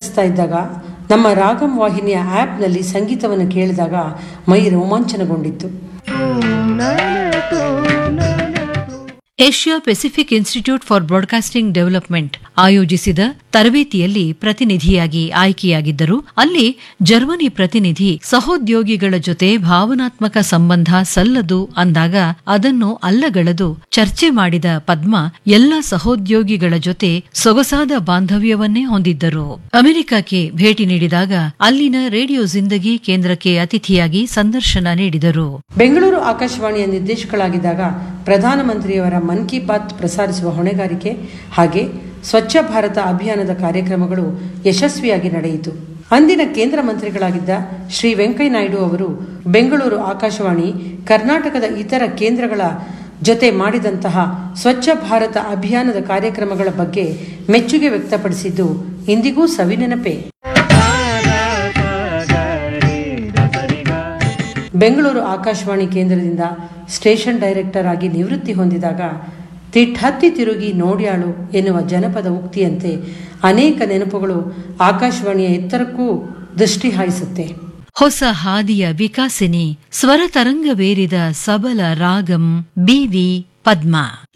ರಚಿಸ್ತಾ ಇದ್ದಾಗ ನಮ್ಮ ರಾಗಂ ವಾಹಿನಿಯ ಆ್ಯಪ್ನಲ್ಲಿ ಸಂಗೀತವನ್ನು ಕೇಳಿದಾಗ ಮೈ ರೋಮಾಂಚನಗೊಂಡಿತ್ತು Asia Pacific Institute for broadcasting development ಆಯೋಜಿಸಿದ ತರಬೇತಿಯಲ್ಲಿ ಪ್ರತಿನಿಧಿಯಾಗಿ ಆಯ್ಕೆಯಾಗಿದ್ದರು ಅಲ್ಲಿ ಜರ್ಮನಿ ಪ್ರತಿನಿಧಿ ಸಹೋದ್ಯೋಗಿಗಳ ಜೊತೆ ಭಾವನಾತ್ಮಕ ಸಂಬಂಧ ಸಲ್ಲದು ಅಂದಾಗ ಅದನ್ನು ಅಲ್ಲಗಳೆದು ಚರ್ಚೆ ಮಾಡಿದ ಪದ್ಮ ಎಲ್ಲ ಸಹೋದ್ಯೋಗಿಗಳ ಜೊತೆ ಸೊಗಸಾದ ಬಾಂಧವ್ಯವನ್ನೇ ಹೊಂದಿದ್ದರು ಅಮೆರಿಕಕ್ಕೆ ಭೇಟಿ ನೀಡಿದಾಗ ಅಲ್ಲಿನ ರೇಡಿಯೋ ಜಿಂದಗಿ ಕೇಂದ್ರಕ್ಕೆ ಅತಿಥಿಯಾಗಿ ಸಂದರ್ಶನ ನೀಡಿದರು ಬೆಂಗಳೂರು ಆಕಾಶವಾಣಿಯ ನಿರ್ದೇಶಕಳಾಗಿದ್ದಾಗ ಪ್ರಧಾನಮಂತ್ರಿಯವರ ಮನ್ ಕಿ ಬಾತ್ ಪ್ರಸಾರಿಸುವ ಹೊಣೆಗಾರಿಕೆ ಹಾಗೆ ಸ್ವಚ್ಛ ಭಾರತ ಅಭಿಯಾನದ ಕಾರ್ಯಕ್ರಮಗಳು ಯಶಸ್ವಿಯಾಗಿ ನಡೆಯಿತು ಅಂದಿನ ಕೇಂದ್ರ ಮಂತ್ರಿಗಳಾಗಿದ್ದ ಶ್ರೀ ವೆಂಕಯ್ಯನಾಯ್ಡು ಅವರು ಬೆಂಗಳೂರು ಆಕಾಶವಾಣಿ ಕರ್ನಾಟಕದ ಇತರ ಕೇಂದ್ರಗಳ ಜೊತೆ ಮಾಡಿದಂತಹ ಸ್ವಚ್ಛ ಭಾರತ ಅಭಿಯಾನದ ಕಾರ್ಯಕ್ರಮಗಳ ಬಗ್ಗೆ ಮೆಚ್ಚುಗೆ ವ್ಯಕ್ತಪಡಿಸಿದ್ದು ಇಂದಿಗೂ ಸವಿನೆನಪೆ ಬೆಂಗಳೂರು ಆಕಾಶವಾಣಿ ಕೇಂದ್ರದಿಂದ ಸ್ಟೇಷನ್ ಡೈರೆಕ್ಟರ್ ಆಗಿ ನಿವೃತ್ತಿ ಹೊಂದಿದಾಗ ತಿಟ್ಟತ್ತಿ ತಿರುಗಿ ನೋಡ್ಯಾಳು ಎನ್ನುವ ಜನಪದ ಉಕ್ತಿಯಂತೆ ಅನೇಕ ನೆನಪುಗಳು ಆಕಾಶವಾಣಿಯ ಎತ್ತರಕ್ಕೂ ದೃಷ್ಟಿ ಹಾಯಿಸುತ್ತೆ ಹೊಸ ಹಾದಿಯ ವಿಕಾಸಿನಿ ಸ್ವರತರಂಗವೇರಿದ ಸಬಲ ರಾಗಂ ಬಿವಿ ಪದ್ಮ